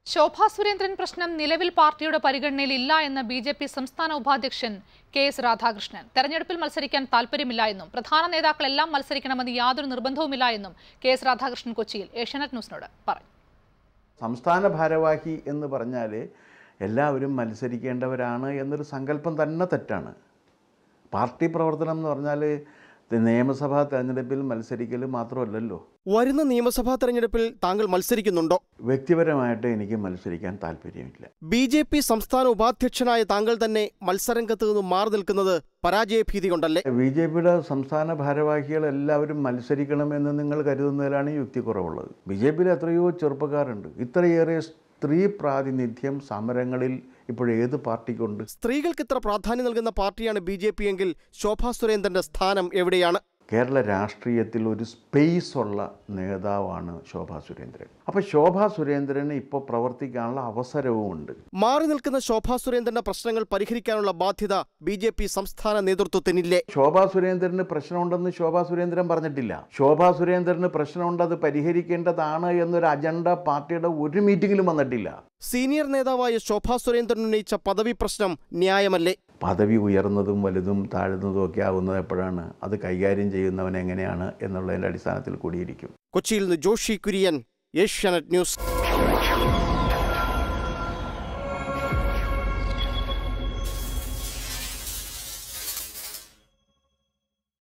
ശോഭാ സുരേന്ദ്രൻ പ്രശ്നം നിലവിൽ പാർട്ടിയുടെ പരിഗണനയിൽ ഇല്ല എന്ന് ബി ജെ പി സംസ്ഥാന ഉപാധ്യക്ഷൻ കെ എസ് രാധാകൃഷ്ണൻ തെരഞ്ഞെടുപ്പിൽ മത്സരിക്കാൻ താൽപര്യമില്ല എന്നും പ്രധാന നേതാക്കളെല്ലാം മത്സരിക്കണമെന്ന് യാതൊരു നിർബന്ധവുമില്ല എന്നും കെ എസ് രാധാകൃഷ്ണൻ കൊച്ചിയിൽ ഏഷ്യാനെറ്റ് ന്യൂസിനോട് പറഞ്ഞു സംസ്ഥാന ഭാരവാഹി എന്ന് പറഞ്ഞാൽ എല്ലാവരും മത്സരിക്കേണ്ടവരാണ് എന്നൊരു സങ്കല്പം തന്നെ തെറ്റാണ് പാർട്ടി പ്രവർത്തനം എന്ന് പറഞ്ഞാൽ നിയമസഭാ തെരഞ്ഞെടുപ്പിൽ മത്സരിക്കൽ മാത്രമല്ലല്ലോ വരുന്ന നിയമസഭാ തെരഞ്ഞെടുപ്പിൽ താങ്കൾ മത്സരിക്കുന്നുണ്ടോ വ്യക്തിപരമായിട്ട് എനിക്ക് മത്സരിക്കാൻ താല്പര്യമില്ല ബി ജെ പി സംസ്ഥാന ഉപാധ്യക്ഷനായ താങ്കൾ തന്നെ മത്സരംഗത്ത് നിന്ന് മാറി നിൽക്കുന്നത് പരാജയഭീതി കൊണ്ടല്ലേ ബി ജെ പിയുടെ സംസ്ഥാന ഭാരവാഹികൾ എല്ലാവരും മത്സരിക്കണമെന്ന് നിങ്ങൾ കരുതുന്നതിലാണ് യുക്തി കുറവുള്ളത് ബി ജെ പിയിൽ എത്രയോ ചെറുപ്പക്കാരുണ്ട് ഇത്രയേറെ സ്ത്രീ പ്രാതിനിധ്യം സമരങ്ങളിൽ ഇപ്പോഴേത് പാർട്ടിക്കുണ്ട് സ്ത്രീകൾക്ക് ഇത്ര പ്രാധാന്യം നൽകുന്ന പാർട്ടിയാണ് ബി ജെ പി എങ്കിൽ ശോഭാ സുരേന്ദ്രന്റെ സ്ഥാനം എവിടെയാണ് കേരള രാഷ്ട്രീയത്തിൽ ഒരു സ്പേസ് ഉള്ള നേതാവാണ് ശോഭാ സുരേന്ദ്രൻ അപ്പോൾ ശോഭാ സുരേന്ദ്രന് ഇപ്പോൾ പ്രവർത്തിക്കാനുള്ള അവസരവുമുണ്ട് മാറി നിൽക്കുന്ന ശോഭാ സുരേന്ദ്രന്റെ പ്രശ്നങ്ങൾ പരിഹരിക്കാനുള്ള ബാധ്യത ബി ജെ പി സംസ്ഥാന നേതൃത്വത്തിനില്ലേ ശോഭാ സുരേന്ദ്രന് പ്രശ്നമുണ്ടെന്ന് ശോഭാ സുരേന്ദ്രൻ പറഞ്ഞിട്ടില്ല ശോഭാ സുരേന്ദ്രന് പ്രശ്നമുണ്ട് അത് പരിഹരിക്കേണ്ടതാണ് എന്നൊരു അജണ്ട പാർട്ടിയുടെ ഒരു മീറ്റിങ്ങിലും വന്നിട്ടില്ല സീനിയർ നേതാവായ ശോഭാ സുരേന്ദ്രൻ ഉന്നയിച്ച പദവി പ്രശ്നം ന്യായമല്ലേ പദവി ഉയർന്നതും വലുതും താഴ്ന്നതും ഒക്കെ ആവുന്നത് എപ്പോഴാണ് അത് കൈകാര്യം ചെയ്യുന്നവൻ എങ്ങനെയാണ് എന്നുള്ളതിൻ്റെ അടിസ്ഥാനത്തിൽ കൂടിയിരിക്കും കൊച്ചിയിൽ നിന്ന് ജോഷി കുര്യൻ ഏഷ്യാനെറ്റ് ന്യൂസ്